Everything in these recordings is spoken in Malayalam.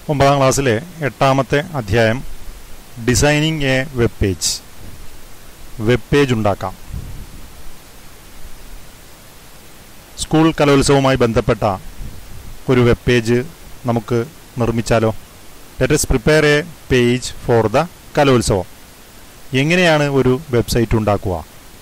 ഒമ്പതാം ക്ലാസ്സിലെ എട്ടാമത്തെ അധ്യായം designing a web page web page ഉണ്ടാക്കാം സ്കൂൾ കലോത്സവവുമായി ബന്ധപ്പെട്ട ഒരു വെബ് പേജ് നമുക്ക് നിർമ്മിച്ചാലോ let's prepare a page for the Kalolsavam എങ്ങനെയാണ് ഒരു വെബ്സൈറ്റ് ഉണ്ടാക്കുക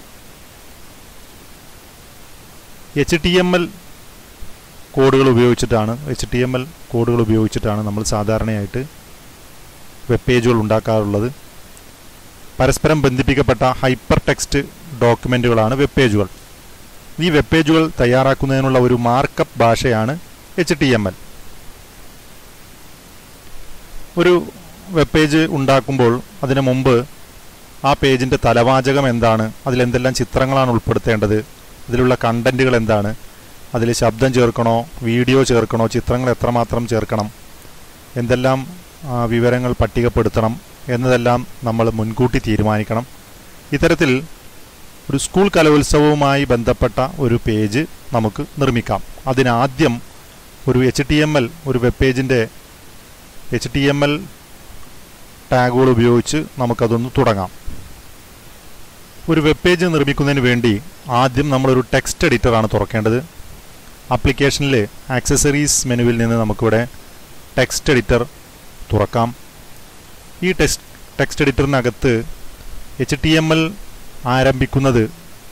എച്ച് ടി എം എൽ കോഡുകൾ ഉപയോഗിച്ചിട്ടാണ് എച്ച് ടി എം എൽ കോഡുകൾ ഉപയോഗിച്ചിട്ടാണ് നമ്മൾ സാധാരണയായിട്ട് വെബ് പേജുകൾ ഉണ്ടാക്കാറുള്ളത് പരസ്പരം ബന്ധിപ്പിക്കപ്പെട്ട ഹൈപ്പർ ടെക്സ്റ്റ് ഡോക്യുമെൻറ്റുകളാണ് വെബ് പേജുകൾ ഈ വെബ് പേജുകൾ തയ്യാറാക്കുന്നതിനുള്ള ഒരു മാർക്കപ്പ് ഭാഷയാണ് എച്ച് ടി എം എൽ ഒരു വെബ് പേജ് ഉണ്ടാക്കുമ്പോൾ അതിനു മുമ്പ് ആ പേജിൻ്റെ തലവാചകം എന്താണ് അതിലെന്തെല്ലാം ചിത്രങ്ങളാണ് ഉൾപ്പെടുത്തേണ്ടത് അതിലുള്ള കണ്ടന്റുകൾ എന്താണ് അതിൽ ശബ്ദം ചേർക്കണോ വീഡിയോ ചേർക്കണോ ചിത്രങ്ങൾ എത്രമാത്രം ചേർക്കണം എന്തെല്ലാം ആ, വിവരങ്ങൾ പട്ടികപ്പെടുത്തണം എന്നതെല്ലാം നമ്മൾ മുൻകൂട്ടി തീരുമാനിക്കണം ഇത്തരത്തിൽ ഒരു സ്കൂൾ കലോത്സവവുമായി ബന്ധപ്പെട്ട ഒരു പേജ് നമുക്ക് നിർമ്മിക്കാം അതിനാദ്യം ഒരു എച്ച് ടി എം എൽ ഒരു വെബ് പേജിൻ്റെ എച്ച് ടി എം എൽ ടാഗുകൾ ഉപയോഗിച്ച് നമുക്കതൊന്ന് തുടങ്ങാം ഒരു വെബ് പേജ് നിർമ്മിക്കുന്നതിന് വേണ്ടി ആദ്യം നമ്മളൊരു ടെക്സ്റ്റ് എഡിറ്ററാണ് തുറക്കേണ്ടത് ആപ്ലിക്കേഷനിൽ ആക്സസറീസ് മെനുവിൽ നിന്ന് നമുക്കിവിടെ ടെക്സ്റ്റ് എഡിറ്റർ തുറക്കാം ഈ ടെക്സ്റ്റ് ടെക്സ്റ്റ് എഡിറ്ററിനകത്ത് എച്ച് ടി എം എൽ ആരംഭിക്കുന്നത്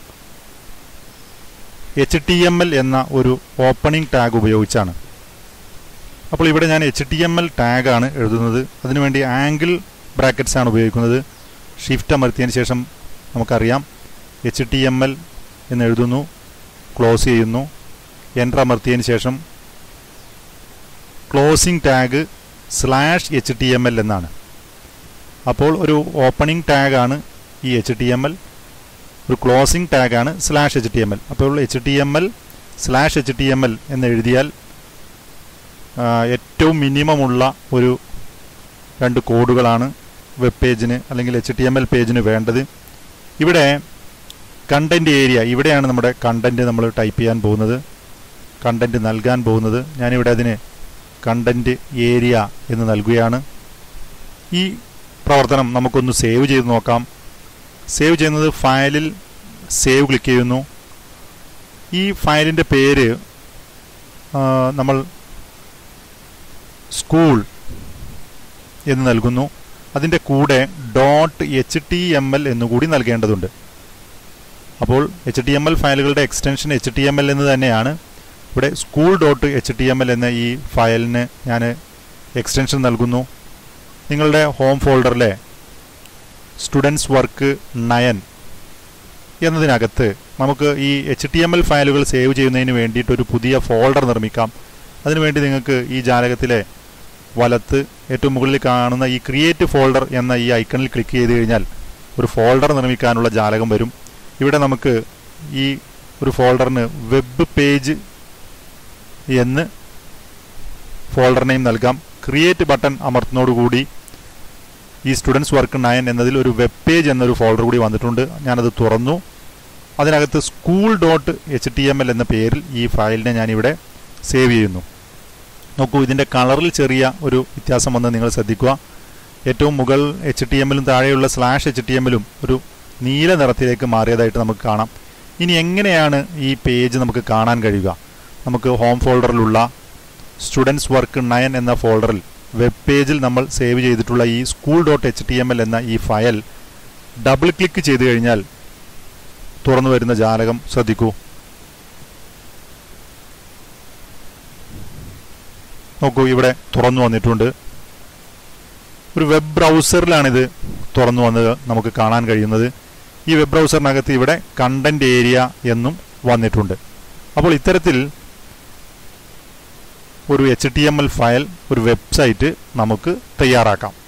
എച്ച് ടി എം എൽ എന്ന ഒരു ഓപ്പണിംഗ് ടാഗ് ഉപയോഗിച്ചാണ് അപ്പോൾ ഇവിടെ ഞാൻ എച്ച് ടി എം എൽ ടാഗാണ് എഴുതുന്നത് അതിനുവേണ്ടി ആംഗിൾ ബ്രാക്കറ്റ്സ് ആണ് ഉപയോഗിക്കുന്നത് ഷിഫ്റ്റ് അമർത്തിയതിന് ശേഷം നമുക്കറിയാം എച്ച് ടി എം എൽ എന്ന് എഴുതുന്നു ക്ലോസ് ചെയ്യുന്നു എൻ്റർ അമർത്തിയതിന് ശേഷം closing tag slash H T M L എന്നാണ് അപ്പോൾ ഒരു ഓപ്പണിംഗ് ടാഗാണ് ഈ എച്ച് ടി എം എൽ ഒരു ക്ലോസിംഗ് ടാഗാണ് slash H T M L അപ്പോൾ H T M L slash H T M L എന്ന് എഴുതിയാൽ ആ, ഏറ്റവും മിനിമം ഉള്ള ഒരു രണ്ട് കോഡുകളാണ് വെബ് പേജിന് അല്ലെങ്കിൽ എച്ച് ടി എം എൽ പേജിന് വേണ്ടത് ഇവിടെ കണ്ടന്റ് ഏരിയ ഇവിടെയാണ് നമ്മുടെ കണ്ടന്റ് നമ്മൾ ടൈപ്പ് ചെയ്യാൻ പോകുന്നത് കണ്ടന്റ് നൽകാൻ പോകുന്നത് ഞാനിവിടെ അതിന് കണ്ടന്റ് ഏരിയ എന്ന് നൽകുകയാണ് ഈ പ്രവർത്തനം നമുക്കൊന്ന് സേവ് ചെയ്ത് നോക്കാം സേവ് ചെയ്യുന്നത് ഫയലിൽ സേവ് ക്ലിക്ക് ചെയ്യുന്നു ഈ ഫയലിൻ്റെ പേര് ആ, നമ്മൾ സ്കൂൾ എന്ന് നൽകുന്നു അതിൻ്റെ കൂടെ dot H T M L എന്നുകൂടി നൽകേണ്ടതുണ്ട് അപ്പോൾ എച്ച് ടി എം എൽ ഫയലുകളുടെ extension H T M L എന്ന് തന്നെയാണ് ഇവിടെ school dot H T M L എന്ന ഈ ഫയലിന് ഞാൻ എക്സ്റ്റൻഷൻ നൽകുന്നു നിങ്ങളുടെ ഹോം ഫോൾഡറിലെ സ്റ്റുഡൻസ് വർക്ക് നയൻ എന്നതിനകത്ത് നമുക്ക് ഈ എച്ച് ടി എം എൽ ഫയലുകൾ സേവ് ചെയ്യുന്നതിന് വേണ്ടിയിട്ട് ഒരു പുതിയ ഫോൾഡർ നിർമ്മിക്കാം അതിനുവേണ്ടി നിങ്ങൾക്ക് ഈ ജാലകത്തിലെ വലത്ത് ഏറ്റവും മുകളിൽ കാണുന്ന ഈ ക്രിയേറ്റ് ഫോൾഡർ എന്ന ഈ ഐക്കണിൽ ക്ലിക്ക് ചെയ്ത് കഴിഞ്ഞാൽ ഒരു ഫോൾഡർ നിർമ്മിക്കാനുള്ള ജാലകം വരും ഇവിടെ നമുക്ക് ഈ ഒരു ഫോൾഡറിന് വെബ് പേജ് എന്ന് ഫോൾഡർ നെയിം നൽകാം ക്രിയേറ്റ് ബട്ടൺ അമർത്തുന്നതോടുകൂടി ഈ സ്റ്റുഡൻസ് വർക്ക് നയൻ എന്നതിൽ ഒരു വെബ് പേജ് എന്നൊരു ഫോൾഡർ കൂടി വന്നിട്ടുണ്ട് ഞാനത് തുറന്നു അതിനകത്ത് school dot H T M L എന്ന പേരിൽ ഈ ഫയലിനെ ഞാനിവിടെ സേവ് ചെയ്യുന്നു നോക്കൂ ഇതിൻ്റെ കളറിൽ ചെറിയ ഒരു വ്യത്യാസം വന്ന് നിങ്ങൾ ശ്രദ്ധിക്കുക ഏറ്റവും മുകൾ എച്ച് ടി എമ്മിലും താഴെയുള്ള സ്ലാഷ് എച്ച് ടി എമ്മിലും ഒരു നീല നിറത്തിലേക്ക് മാറിയതായിട്ട് നമുക്ക് കാണാം ഇനി എങ്ങനെയാണ് ഈ പേജ് നമുക്ക് കാണാൻ കഴിയുക നമുക്ക് ഹോം ഫോൾഡറിലുള്ള സ്റ്റുഡൻസ് വർക്ക് നയൻ എന്ന ഫോൾഡറിൽ വെബ് പേജിൽ നമ്മൾ സേവ് ചെയ്തിട്ടുള്ള ഈ school dot H T M L എന്ന ഈ ഫയൽ ഡബിൾ ക്ലിക്ക് ചെയ്ത് കഴിഞ്ഞാൽ തുറന്നു വരുന്ന ജാലകം ശ്രദ്ധിക്കൂ നോക്കൂ ഇവിടെ തുറന്നു വന്നിട്ടുണ്ട് ഒരു വെബ് ബ്രൗസറിലാണിത് തുറന്നു വന്നത് നമുക്ക് കാണാൻ കഴിയുന്നത് ഈ വെബ് ബ്രൗസറിനകത്ത് ഇവിടെ കണ്ടന്റ് ഏരിയ എന്നും വന്നിട്ടുണ്ട് അപ്പോൾ ഇത്തരത്തിൽ ഒരു H T M L file ഒരു വെബ്സൈറ്റ് നമുക്ക് തയ്യാറാക്കാം